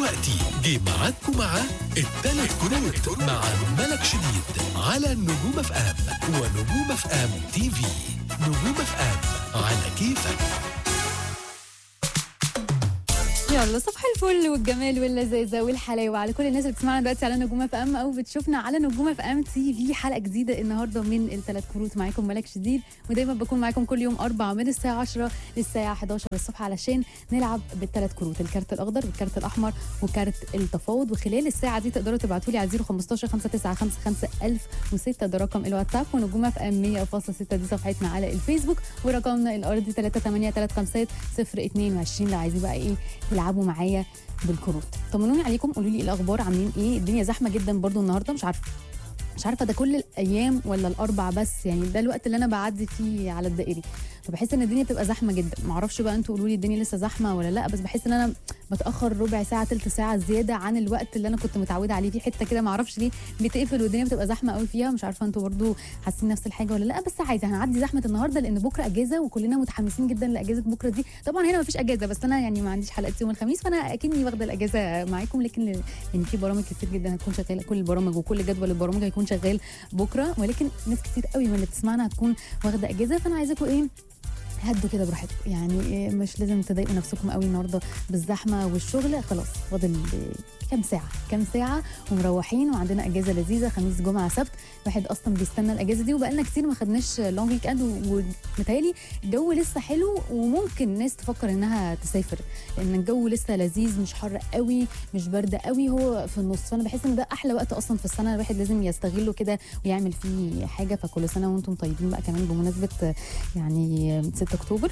دلوقتي جه معاكم مع التلات كروت مع ملك شديد على نجوم اف ام ونجوم اف ام تي في نجوم اف ام على كيفك يلا صباح الفل والجمال واللذاذه والحلاوه على كل الناس اللي بتسمعنا دلوقتي على نجوم اف ام او بتشوفنا على نجوم اف ام تي في حلقه جديده النهارده من الثلاث كروت معاكم ملك شديد ودايما بكون معاكم كل يوم اربعة من الساعه 10 للساعه 11 الصبح علشان نلعب بالثلاث كروت الكارت الاخضر والكارت الاحمر وكارت التفاوض وخلال الساعه دي تقدروا تبعتوا لي على 015 595 1006 ده رقم الواتساب ونجوم اف ام 100.6 دي صفحتنا على الفيسبوك ورقمنا الارضي 38335 022 لو عايزين بقى ايه تلعبوا معايا بالكروت طمنوني عليكم قولوا لي ايه الاخبار عاملين ايه الدنيا زحمه جدا برضو النهارده مش عارفه مش عارفه ده كل الايام ولا الاربع بس يعني ده الوقت اللي انا بعدي فيه على الدائري فبحس ان الدنيا بتبقى زحمه جدا معرفش بقى انتوا قولوا لي الدنيا لسه زحمه ولا لا بس بحس ان انا بتاخر ربع ساعه تلت ساعه زياده عن الوقت اللي انا كنت متعوده عليه في حته كده معرفش ليه بتقفل والدنيا بتبقى زحمه قوي فيها مش عارفه انتوا برضو حاسين نفس الحاجه ولا لا بس عادي هنعدي زحمه النهارده لان بكره اجازه وكلنا متحمسين جدا لاجازه بكره دي طبعا هنا مفيش اجازه بس انا يعني ما عنديش حلقه يوم الخميس فانا اكني واخده الاجازه معاكم لكن يعني في برامج كتير جدا هتكون شغاله كل البرامج وكل جدول البرامج هيكون شغال بكره ولكن ناس كتير قوي من اللي بتسمعنا هتكون واخده اجازه فانا عايزاكم ايه هدوا كده براحتكم يعني إيه مش لازم تضايقوا نفسكم قوي النهارده بالزحمه والشغل خلاص فاضل كام ساعه كام ساعه ومروحين وعندنا اجازه لذيذه خميس جمعه سبت الواحد اصلا بيستنى الاجازه دي وبقالنا كتير ما خدناش لونج ويك اند ومتهيألي الجو لسه حلو وممكن ناس تفكر انها تسافر لان الجو لسه لذيذ مش حر قوي مش برد قوي هو في النص فانا بحس ان ده احلى وقت اصلا في السنه الواحد لازم يستغله كده ويعمل فيه حاجه فكل سنه وانتم طيبين بقى كمان بمناسبه يعني 6 اكتوبر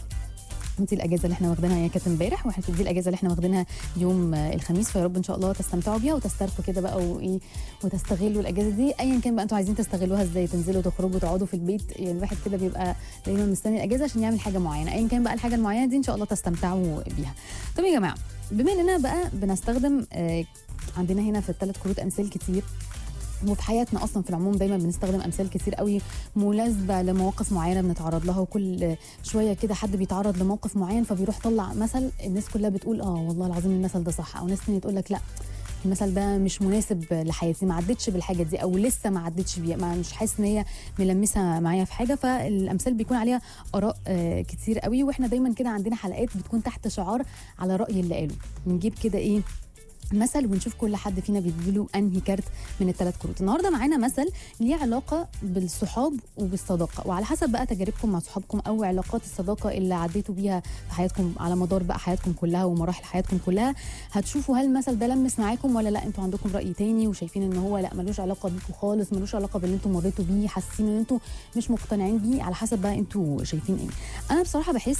دي الاجازه اللي احنا واخدينها هي كانت امبارح واحنا دي الاجازه اللي احنا واخدينها يوم الخميس فيا رب ان شاء الله تستمتعوا بيها وتسترخوا كده بقى وايه وتستغلوا الاجازه دي ايا كان بقى انتوا عايزين تستغلوها ازاي تنزلوا تخرجوا تقعدوا في البيت يعني الواحد كده بيبقى دايما مستني الاجازه عشان يعمل حاجه معينه ايا كان بقى الحاجه المعينه دي ان شاء الله تستمتعوا بيها طب يا جماعه بما اننا بقى بنستخدم آه عندنا هنا في الثلاث كروت امثال كتير وفي حياتنا اصلا في العموم دايما بنستخدم امثال كتير قوي مناسبه لمواقف معينه بنتعرض لها وكل شويه كده حد بيتعرض لموقف معين فبيروح طلع مثل الناس كلها بتقول اه والله العظيم المثل ده صح او ناس تانية تقول لك لا المثل ده مش مناسب لحياتي ما عدتش بالحاجه دي او لسه ما عدتش بيها ما مش حاسس ان هي ملمسه معايا في حاجه فالامثال بيكون عليها اراء آه كتير قوي واحنا دايما كده عندنا حلقات بتكون تحت شعار على راي اللي قاله بنجيب كده ايه مثل ونشوف كل حد فينا بيديله انهي كارت من الثلاث كروت النهارده معانا مثل ليه علاقه بالصحاب وبالصداقه وعلى حسب بقى تجاربكم مع صحابكم او علاقات الصداقه اللي عديتوا بيها في حياتكم على مدار بقى حياتكم كلها ومراحل حياتكم كلها هتشوفوا هل المثل ده لمس معاكم ولا لا انتوا عندكم راي تاني وشايفين ان هو لا ملوش علاقه بيكم خالص ملوش علاقه باللي انتوا مريتوا بيه حاسين ان انتوا مش مقتنعين بيه على حسب بقى انتوا شايفين ايه انا بصراحه بحس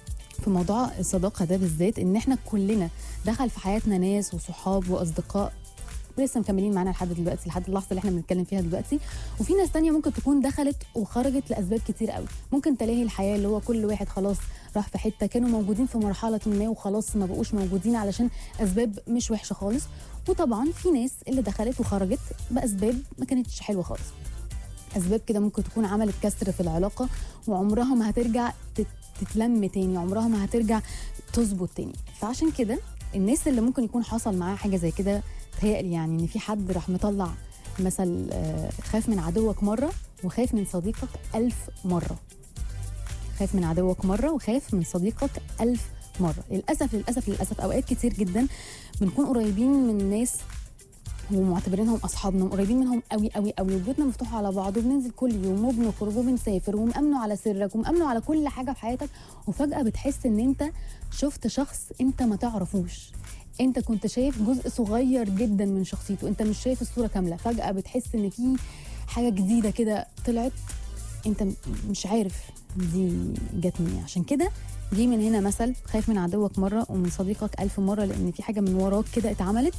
في موضوع الصداقه ده بالذات ان احنا كلنا دخل في حياتنا ناس وصحاب واصدقاء لسه مكملين معانا لحد دلوقتي لحد اللحظه اللي احنا بنتكلم فيها دلوقتي وفي ناس تانية ممكن تكون دخلت وخرجت لاسباب كتير قوي ممكن تلاهي الحياه اللي هو كل واحد خلاص راح في حته كانوا موجودين في مرحله ما وخلاص ما بقوش موجودين علشان اسباب مش وحشه خالص وطبعا في ناس اللي دخلت وخرجت باسباب ما كانتش حلوه خالص اسباب كده ممكن تكون عملت كسر في العلاقه وعمرها ما هترجع تتلم تاني عمرها ما هترجع تظبط تاني فعشان كده الناس اللي ممكن يكون حصل معاها حاجه زي كده تهيألي يعني ان في حد راح مطلع مثل خاف من عدوك مره وخاف من صديقك ألف مره خاف من عدوك مره وخاف من صديقك ألف مره للاسف للاسف للاسف اوقات كتير جدا بنكون قريبين من ناس ومعتبرينهم اصحابنا وقريبين منهم قوي قوي قوي وبيوتنا مفتوحه على بعض وبننزل كل يوم وبنخرج وبنسافر ومأمنوا على سرك ومأمنوا على كل حاجه في حياتك وفجاه بتحس ان انت شفت شخص انت ما تعرفوش انت كنت شايف جزء صغير جدا من شخصيته انت مش شايف الصوره كامله فجاه بتحس ان في حاجه جديده كده طلعت انت مش عارف دي جت منين عشان كده جه من هنا مثل خايف من عدوك مره ومن صديقك ألف مره لان في حاجه من وراك كده اتعملت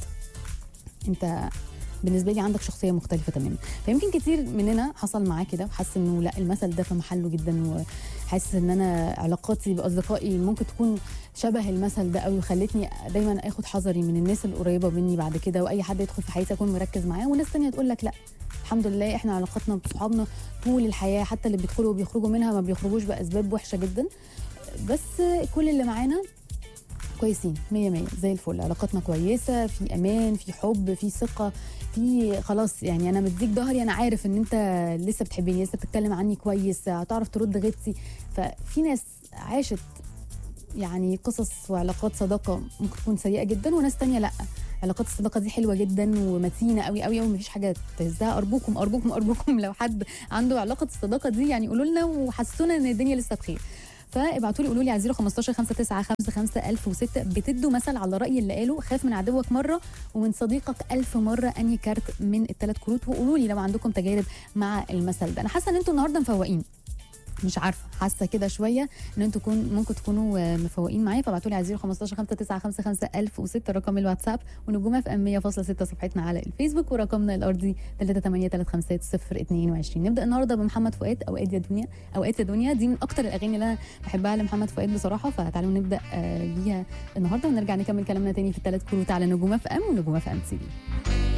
انت بالنسبه لي عندك شخصيه مختلفه تماما فيمكن كتير مننا حصل معاه كده وحاسس انه لا المثل ده في محله جدا وحاسس ان انا علاقاتي باصدقائي ممكن تكون شبه المثل ده قوي وخلتني دايما اخد حذري من الناس القريبه مني بعد كده واي حد يدخل في حياتي اكون مركز معاه وناس تانية تقول لك لا الحمد لله احنا علاقتنا بصحابنا طول الحياه حتى اللي بيدخلوا وبيخرجوا منها ما بيخرجوش باسباب وحشه جدا بس كل اللي معانا كويسين مية مية زي الفل علاقاتنا كويسة في أمان في حب في ثقة في خلاص يعني أنا مديك ظهري أنا عارف إن أنت لسه بتحبني لسه بتتكلم عني كويس هتعرف ترد غيبتي ففي ناس عاشت يعني قصص وعلاقات صداقة ممكن تكون سيئة جدا وناس تانية لأ علاقات الصداقة دي حلوة جدا ومتينة قوي قوي قوي مفيش حاجة تهزها أرجوكم أرجوكم أرجوكم لو حد عنده علاقة الصداقة دي يعني قولوا لنا وحسونا إن الدنيا لسه بخير فابعتوا لي قولوا لي على 015 5955 1006 بتدوا مثل على رأي اللي قاله خاف من عدوك مرة ومن صديقك ألف مرة أنهي كارت من الثلاث كروت وقولوا لي لو عندكم تجارب مع المثل ده أنا حاسة إن أنتوا النهاردة مفوقين مش عارفه حاسه كده شويه ان انتوا تكون ممكن تكونوا آه، مفوقين معايا فابعتوا لي على 015 5955 1006 رقم الواتساب ونجوم اف ام 100.6 صفحتنا على الفيسبوك ورقمنا الارضي 38355 نبدا النهارده بمحمد فؤاد اوقات يا دنيا اوقات يا دنيا دي من اكتر الاغاني اللي انا بحبها لمحمد فؤاد بصراحه فتعالوا نبدا آه، بيها النهارده ونرجع نكمل كلامنا تاني في الثلاث كروت على نجوم اف ام ونجوم اف ام تي في